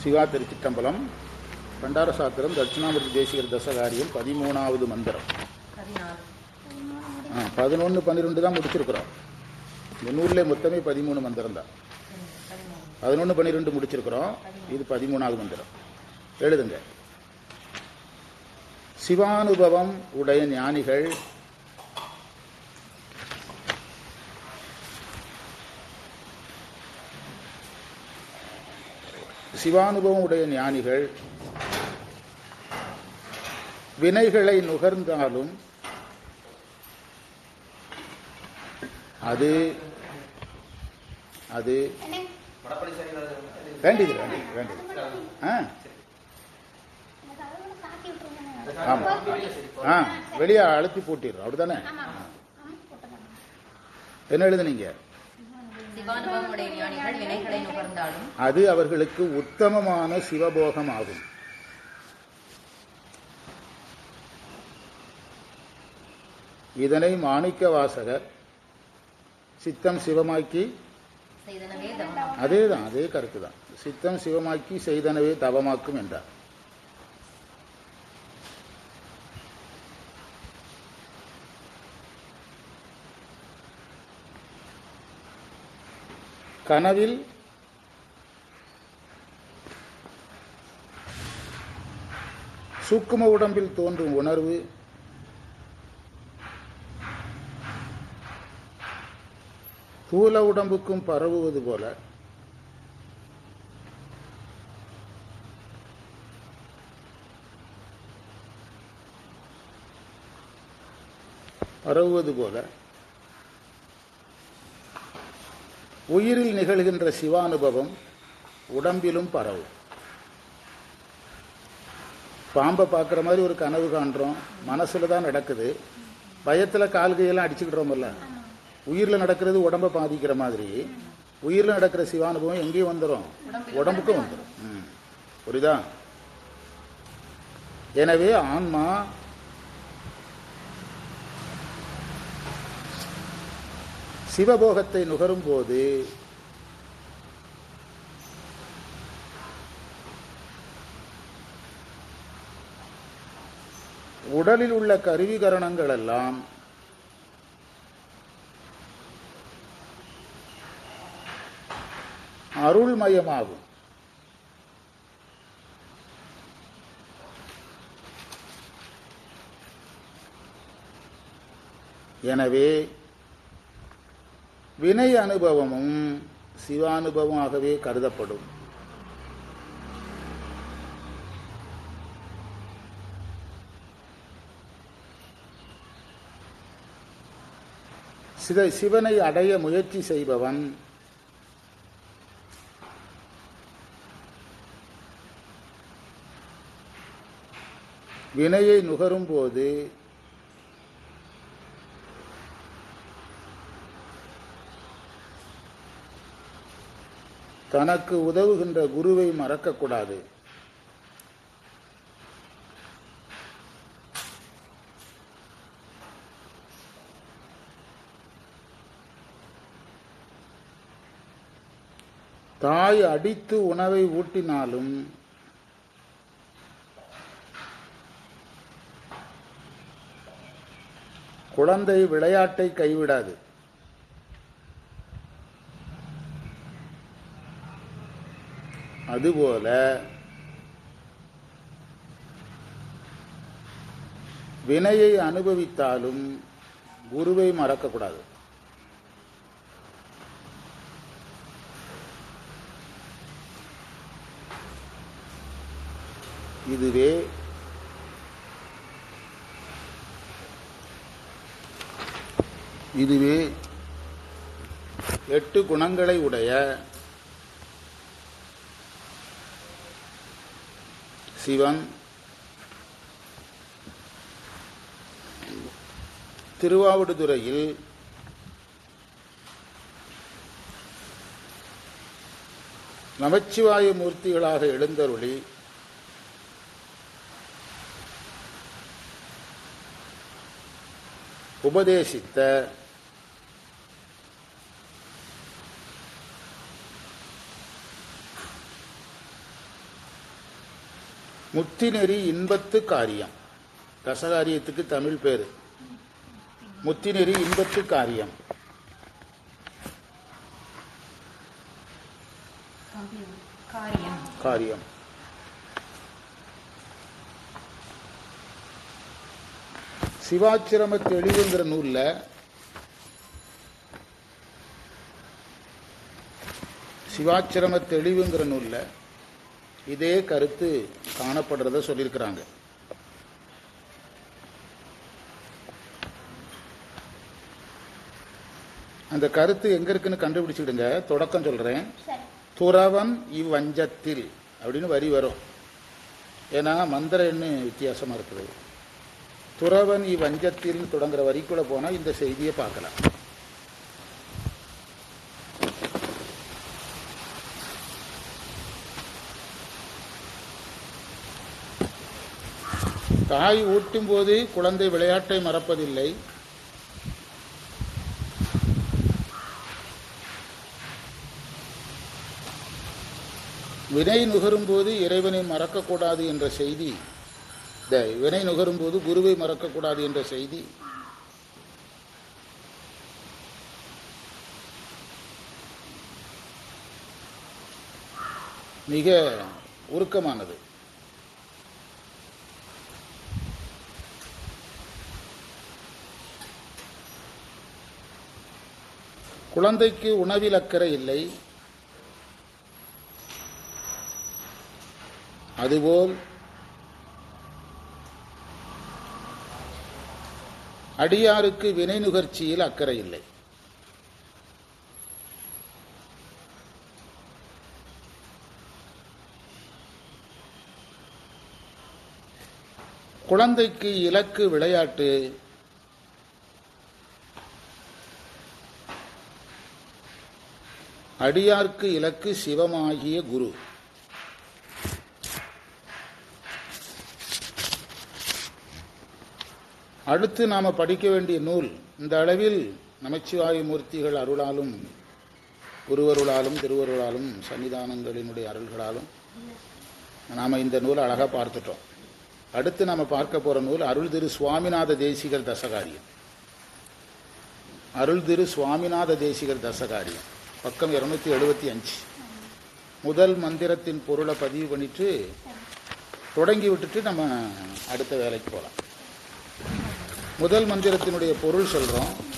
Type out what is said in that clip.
சிவா திருச்சிட்டம்பலம் பண்டார சாத்திரம் தட்சிணாமூர்த்தி தேசிகர் தசகாரியம் பதிமூணாவது மந்திரம் பதினாலு ஆ பதினொன்று பன்னிரெண்டு தான் முடிச்சிருக்கிறோம் இந்த நூலில் மொத்தமே பதிமூணு மந்திரம் தான் ம், பதிமூணு பதினொன்று பன்னிரெண்டு முடிச்சிருக்கிறோம் இது பதிமூணாவது மந்திரம் எழுதுங்க சிவானுபவம் உடைய ஞானிகள் சிவானுபவம் உடைய ஞானிகள் வினைகளை நுகர்ந்தாலும் அது அது வேண்டியது வேண்டியது வேண்டியது ஆ ஆமாம் ஆ வெளியே அழுத்தி போட்டிடுறோம் அப்படிதானே என்ன எழுதுனீங்க சிவானுபவமுடைய ஞானிகள் வினைகளை நுகர்ந்தாலும் அது அவர்களுக்கு உத்தமமான சிவபோகம் ஆகும் இதனை மாணிக்க வாசகர் சித்தம் சிவமாக்கி செய்தனவே தவம் அதே தான் அதே கருத்து தான் சித்தம் சிவமாக்கி செய்தனவே தவமாக்கும் என்றார் கனவில் சூக்கும உடம்பில் தோன்றும் உணர்வு தூல உடம்புக்கும் பரவுவது போல பரவுவது போல உயிரில் நிகழ்கின்ற சிவானுபவம் உடம்பிலும் பரவும் பாம்பை பார்க்குற மாதிரி ஒரு கனவு காண்றோம் மனசுல தான் நடக்குது பயத்துல கால் கையெல்லாம் அடிச்சுக்கிட்டோம்ல உயிரில் நடக்கிறது உடம்பை பாதிக்கிற மாதிரி உயிரில் நடக்கிற சிவானுபவம் எங்கேயும் வந்துடும் உடம்புக்கும் வந்துடும் ம். புரியுதா எனவே ஆன்மா சிவபோகத்தை நுகரும் போது உடலில் உள்ள கருவிகரணங்கள் எல்லாம் அருள்மயமாகும் எனவே வினை அனுபவமும் சிவானுபவமாகவே கருதப்படும் சித சிவனை அடைய முயற்சி செய்பவன் வினையை நுகரும் போது தனக்கு உதவுகின்ற குருவை மறக்கக்கூடாது தாய் அடித்து உணவை ஊட்டினாலும் குழந்தை விளையாட்டை கைவிடாது அதுபோல வினையை அனுபவித்தாலும் குருவை மறக்கக்கூடாது இதுவே இதுவே எட்டு குணங்களை உடைய சிவன் திருவாவடுதுறையில் நமச்சிவாய மூர்த்திகளாக எழுந்தருளி உபதேசித்த முத்திநெறி இன்பத்து காரியம் ரசகாரியத்துக்கு தமிழ் பேர் முத்திநெறி இன்பத்து காரியம் காரியம் காரியம் சிவாச்சிரம தெளிவுங்கிற நூல்ல சிவாச்சிரம தெளிவுங்கிற நூல்ல இதே கருத்து காணப்படுறத சொல்லியிருக்கிறாங்க அந்த கருத்து எங்க இருக்குன்னு கண்டுபிடிச்சிடுங்க தொடக்கம் சொல்றேன் துறவன் இவ்வஞ்சத்தில் அப்படின்னு வரி வரும் ஏன்னா மந்திர எண்ணு வித்தியாசமா இருக்குது துறவன் இவ்வஞ்சத்தில் தொடங்குற வரிக்குள்ள போனா இந்த செய்தியை பார்க்கலாம் தாய் ஊட்டும் போது குழந்தை விளையாட்டை மறப்பதில்லை வினை நுகரும்போது இறைவனை மறக்கக்கூடாது என்ற செய்தி இந்த வினை நுகரும்போது குருவை மறக்கக்கூடாது என்ற செய்தி மிக உருக்கமானது குழந்தைக்கு உணவில் அக்கறை இல்லை அதுபோல் அடியாருக்கு வினை நுகர்ச்சியில் அக்கறை இல்லை குழந்தைக்கு இலக்கு விளையாட்டு அடியார்க்கு இலக்கு சிவமாகிய குரு அடுத்து நாம படிக்க வேண்டிய நூல் இந்த அளவில் நமச்சிவாய மூர்த்திகள் அருளாலும் குருவருளாலும் திருவருளாலும் சன்னிதானங்களினுடைய அருள்களாலும் நாம இந்த நூலை அழகா பார்த்துட்டோம் அடுத்து நாம பார்க்க போற நூல் அருள் திரு சுவாமிநாத தேசிகர் தசகாரியம் அருள் திரு சுவாமிநாத தேசிகர் தசகாரியம் பக்கம் இருநூத்தி எழுபத்தி அஞ்சு முதல் மந்திரத்தின் பொருளை பதிவு பண்ணிட்டு தொடங்கி விட்டுட்டு நம்ம அடுத்த வேலைக்கு போகலாம் முதல் மந்திரத்தினுடைய பொருள் சொல்றோம்